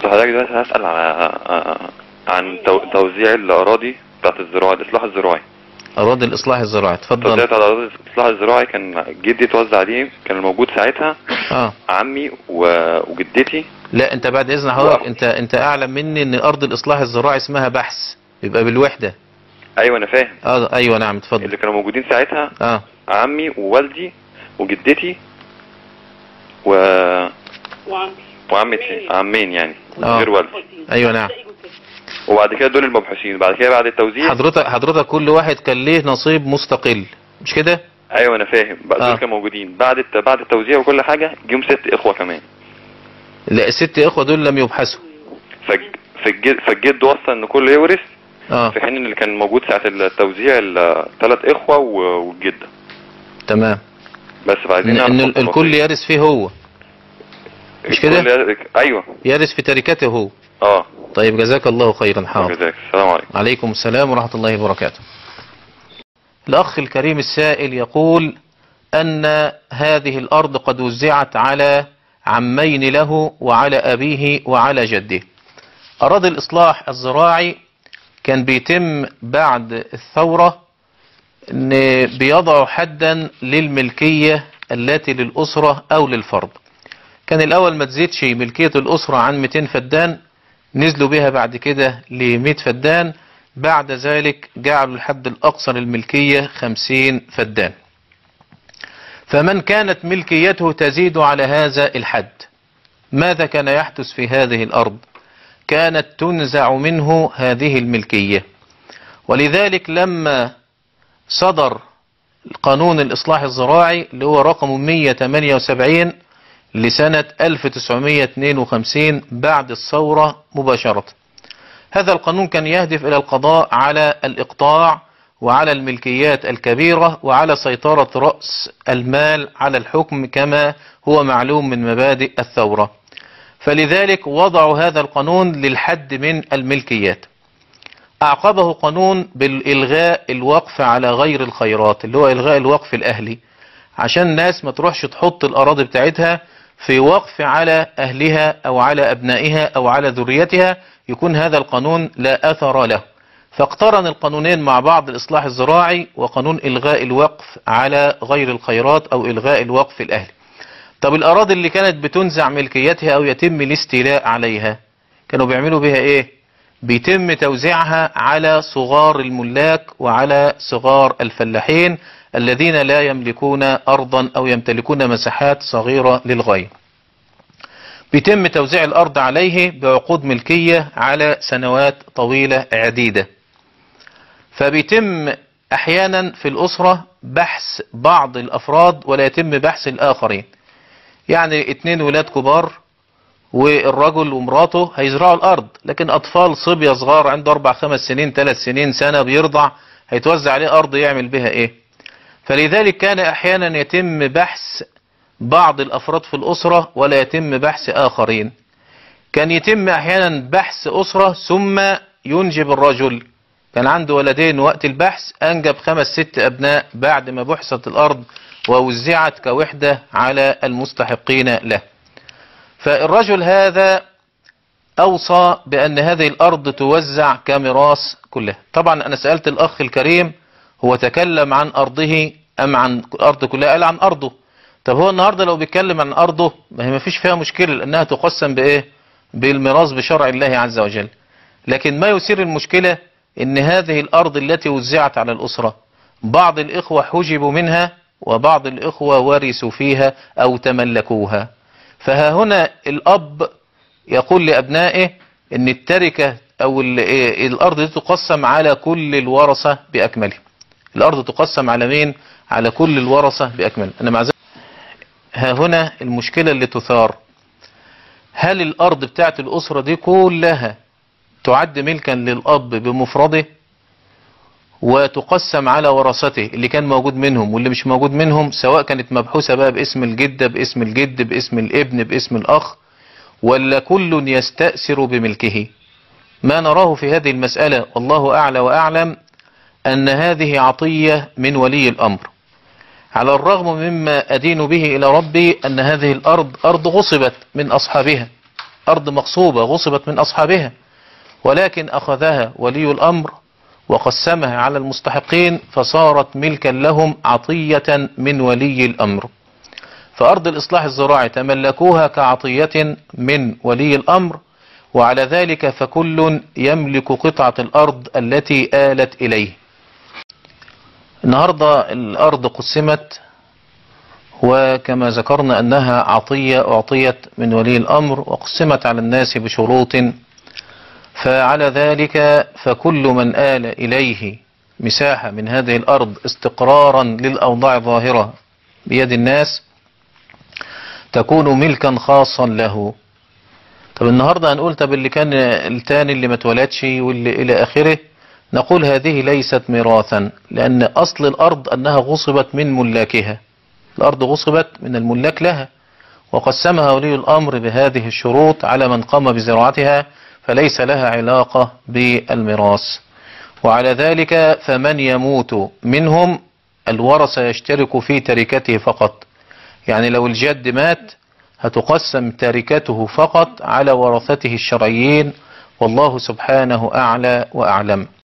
كنت حضرتك دلوقتي هسأل على آه، عن تو- توزيع الأراضي بتاعت الزراعة الإصلاح الزراعي أراضي الإصلاح الزراعي توزيع اتفضل بتاع الأراضي الإصلاح الزراعي كان جدي توزع عليه كان الموجود ساعتها اه عمي و- وجدتي لا انت بعد اذن حضرتك انت انت اعلم مني ان ارض الاصلاح الزراعي اسمها بحث يبقى بالوحده أيوة أنا فاهم اه ايوه نعم اتفضل اللي كانوا موجودين ساعتها اه عمي ووالدي وجدتي و... وعمي وعمتي عمين يعني آه. غير والدي ايوه نعم وبعد كده دول المبحوثين بعد كده بعد التوزيع حضرتك حضرتك كل واحد كان ليه نصيب مستقل مش كده ايوه انا فاهم بقى آه. دول كانوا موجودين بعد الت... بعد التوزيع وكل حاجه جم ست اخوه كمان لا الست اخوه دول لم يبحثوا فج... فالجد فالجد وصى ان كله يورث اه في حين ان اللي كان موجود ساعه التوزيع الثلاث اخوه و- والجده تمام بس فعايزين ان, نعرف إن حكم الكل الوصية. يرث فيه هو مش كده؟ الكل ي- ايوه يرث في تركته هو اه طيب جزاك الله خيرا حاضر جزاك السلام عليكم عليكم السلام ورحمة الله وبركاته الأخ الكريم السائل يقول أن هذه الأرض قد وزعت على عمين له وعلى أبيه وعلى جده أراد الإصلاح الزراعي كان بيتم بعد الثورة أن بيضعوا حدا للملكية التي للأسرة أو للفرد كان الأول ما تزيدش ملكية الأسرة عن 200 فدان نزلوا بها بعد كده ل 100 فدان بعد ذلك جعلوا الحد الأقصى للملكية 50 فدان فمن كانت ملكيته تزيد على هذا الحد ماذا كان يحدث في هذه الأرض كانت تنزع منه هذه الملكية ولذلك لما صدر قانون الإصلاح الزراعي اللي هو رقم 178 لسنة 1952 بعد الثورة مباشرة هذا القانون كان يهدف إلى القضاء على الإقطاع وعلى الملكيات الكبيرة وعلى سيطرة رأس المال على الحكم كما هو معلوم من مبادئ الثورة فلذلك وضعوا هذا القانون للحد من الملكيات أعقبه قانون بالإلغاء الوقف على غير الخيرات اللي هو إلغاء الوقف الأهلي عشان الناس ما تروحش تحط الأراضي بتاعتها في وقف على أهلها أو على أبنائها أو على ذريتها يكون هذا القانون لا أثر له فاقترن القانونين مع بعض الإصلاح الزراعي وقانون إلغاء الوقف على غير الخيرات أو إلغاء الوقف الأهلي طب الأراضي اللي كانت بتنزع ملكيتها أو يتم الاستيلاء عليها كانوا بيعملوا بها إيه بيتم توزيعها على صغار الملاك وعلى صغار الفلاحين الذين لا يملكون أرضا أو يمتلكون مساحات صغيرة للغاية بيتم توزيع الأرض عليه بعقود ملكية على سنوات طويلة عديدة فبيتم أحيانا في الأسرة بحث بعض الأفراد ولا يتم بحث الآخرين يعني اتنين ولاد كبار والرجل ومراته هيزرعوا الأرض لكن أطفال صبية صغار عنده أربع خمس سنين ثلاث سنين سنة بيرضع هيتوزع عليه أرض يعمل بها إيه فلذلك كان أحيانا يتم بحث بعض الأفراد في الأسرة ولا يتم بحث آخرين كان يتم أحيانا بحث أسرة ثم ينجب الرجل كان عنده ولدين وقت البحث أنجب خمس ست أبناء بعد ما بحثت الأرض ووزعت كوحدة على المستحقين له فالرجل هذا أوصى بأن هذه الأرض توزع كميراث كلها طبعا أنا سألت الأخ الكريم هو تكلم عن أرضه أم عن الأرض كلها قال عن أرضه طب هو النهاردة لو بيتكلم عن أرضه ما هي ما فيش فيها مشكلة لأنها تقسم بإيه بالميراث بشرع الله عز وجل لكن ما يثير المشكلة ان هذه الارض التي وزعت على الاسرة بعض الاخوة حجبوا منها وبعض الاخوة ورثوا فيها او تملكوها فها هنا الاب يقول لابنائه ان التركة او ال- إيه الارض دي تقسم على كل الورثة باكمله الارض تقسم على مين على كل الورثة باكمله انا مع ذلك ها هنا المشكلة اللي تثار هل الارض بتاعت الاسرة دي كلها تعد ملكا للأب بمفرده وتقسم على ورثته اللي كان موجود منهم واللي مش موجود منهم سواء كانت مبحوثة بقى باسم الجدة باسم الجد باسم الابن باسم الأخ ولا كل يستأثر بملكه ما نراه في هذه المسألة والله أعلى وأعلم أن هذه عطية من ولي الأمر على الرغم مما أدين به إلى ربي أن هذه الأرض أرض غصبت من أصحابها أرض مغصوبة غصبت من أصحابها ولكن أخذها ولي الأمر وقسمها على المستحقين فصارت ملكا لهم عطية من ولي الأمر فأرض الإصلاح الزراعي تملكوها كعطية من ولي الأمر وعلى ذلك فكل يملك قطعة الأرض التي آلت إليه النهاردة الأرض قسمت وكما ذكرنا أنها عطية أعطيت من ولي الأمر وقسمت على الناس بشروط فعلى ذلك فكل من آل إليه مساحة من هذه الأرض استقرارا للأوضاع الظاهرة بيد الناس تكون ملكا خاصا له طب النهاردة هنقول طب اللي كان التاني اللي ما اتولدش واللي إلى آخره نقول هذه ليست ميراثا لأن أصل الأرض أنها غصبت من ملاكها الأرض غصبت من الملاك لها وقسمها ولي الأمر بهذه الشروط على من قام بزراعتها فليس لها علاقة بالميراث وعلى ذلك فمن يموت منهم الورثة يشترك في تركته فقط يعني لو الجد مات هتقسم تركته فقط على ورثته الشرعيين والله سبحانه أعلى وأعلم